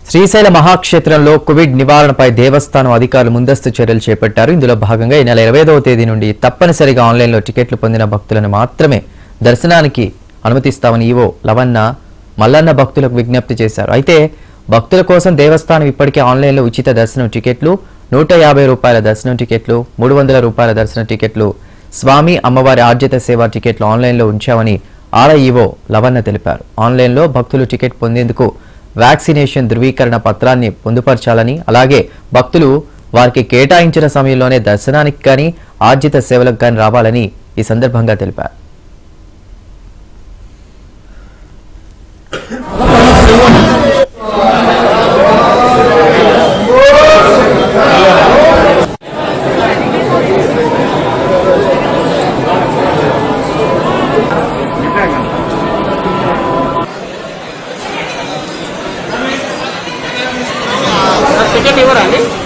Srisaila మహాక్షేత్రంలో Covid నివారణపై దేవస్థానం అధికారులు ముందస్తు చర్యలు చేపట్టారు ఇందులో భాగంగా ఈ నెల ఇరవైదవ తేదీ నుండి తప్పనిసరిగా ఆన్లైన్లో టికెట్లు పొందిన భక్తులను మాత్రమే దర్శనానికి అనుమతిస్తామని ఈవో లవన్న మల్లన్న భక్తులకు విజ్ఞప్తి చేశారు అయితే భక్తుల కోసం దేవస్థానం ఇప్పటికే ఆన్లైన్లో ఉచిత దర్శనం టికెట్లు నూట యాభై రూపాయల దర్శనం టికెట్లు మూడు వందల రూపాయల దర్శన టికెట్లు స్వామి అమ్మవారి ఆర్జిత సేవ టికెట్లు ఆన్లైన్లో ఉంచామని ఆర్ఐఈఓ లవన్న తెలిపారు ఆన్లైన్లో భక్తులు టికెట్ పొందేందుకు వ్యాక్సినేషన్ ధృవీకరణ పత్రాన్ని పొందుపరచాలని అలాగే భక్తులు వారికి కేటాయించిన సమయంలోనే దర్శనానికి కానీ ఆర్జిత సేవలకు కానీ రావాలని ఈ సందర్భంగా తెలిపారు టికెట్ ఇవ్వరా అండి